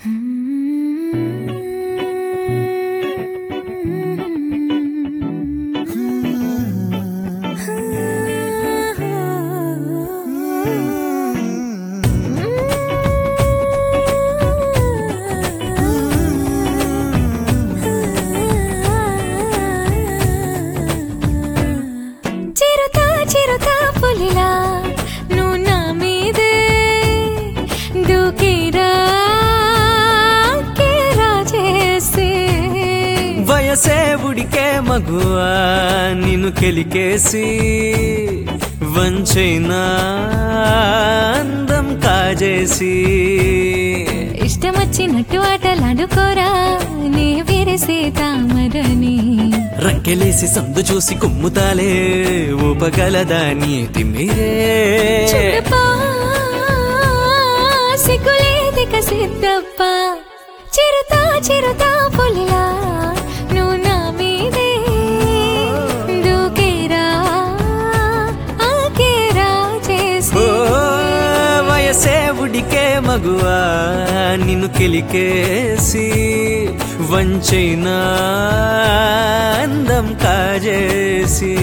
చిరుత చిరుత పులిలా నువ్వు నా మీదే దూకిరా కేరా చేసే వయసే ఉడికే మగువా నిన్ను కెలికేసి వంచైనా అందం కాజేసి ఇష్టం వచ్చినట్టు ఆటలాడుకోరా నీ విరిసే తామరని రక్కెలేసి సందు చూసి కుమ్ముతాలే ఊపగలదాని తిమ్మిరే చూడపా సిగ్గులేదిక సిద్ధప్ప చిరుత చిరుత పులిలా నువ్వు నా మీదే దూకేరా ఆకేరా చేసి ఓ వయసే ఉడికే మగువా నిన్ను కెలికేసి వంచైనా అందం కాజేసి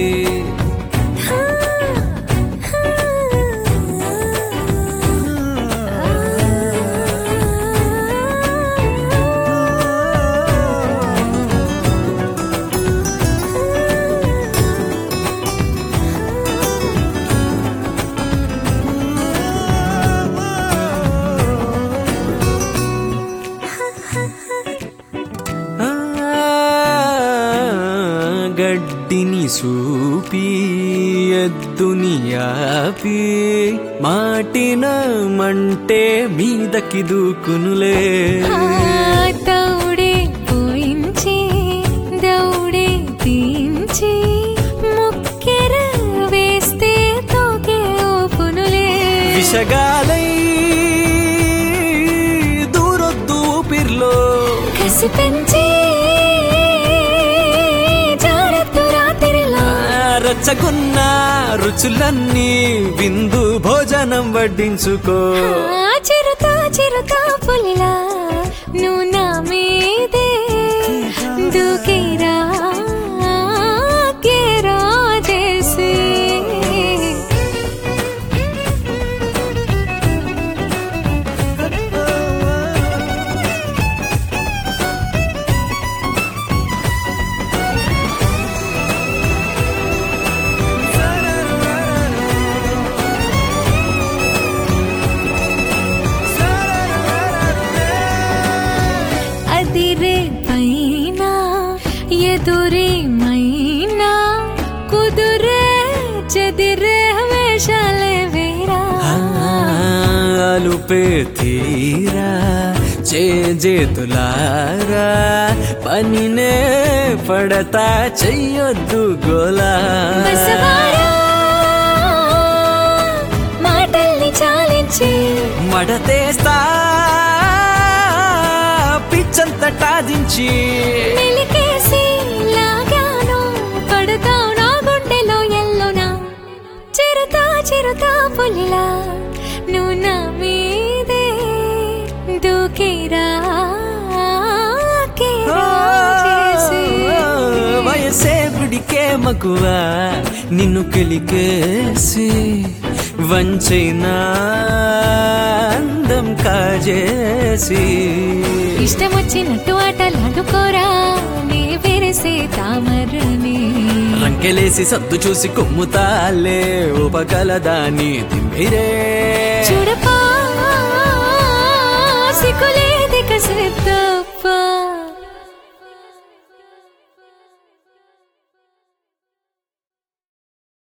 ఆ, గడ్డిని సూపి ఎద్దుని యాపి మాటిన మంటే మీదకి దూకునులే ఆ తౌడే పోయించి దౌడే తీంచి ముక్కెర వేస్తే తోకే ఓపునులే విషగాలై దూరొద్దు ఊపిర్లో కసి పెంచి జాగ్రత్త రాత్రిలో ఆ, రచ్చగున్న రుచులన్నీ విందు భోజనం వడ్డించుకో ఆ చిరుత చిరుత పులిలా నువ్వు నా మీదే దూకేరా కేరా చేసి అదిరే పైన ఎదురే మైనా కుదురే చెదిరే వేషాలే వేరా అలుపే తీరా చేతులారా పనినే పడతా చెయ్యొద్దు గోలా బసవారా మాటల్ని చాలించి మడతేస్తా పిచ్చంత టాదించి మెలికేసి లాగాను పడతావు నా గుండెలో ఎల్లునా చిరుత చిరుత పులిలా నువ్వు నా మీదే దూకేరా కేరా చేసి. వయసే గుడికే మగువా నిన్ను కెలికేసి వంచైనా అందం కాజేసి ఇష్టం వచ్చినట్టు ఆటలాడుకోరా నీ విరిసే తామరని రంకెలేసి సద్దు చూసి కొమ్ముతాలే ఉపకలదాని తిమ్మిరే చూడపా సిగ్గులేది కసిరి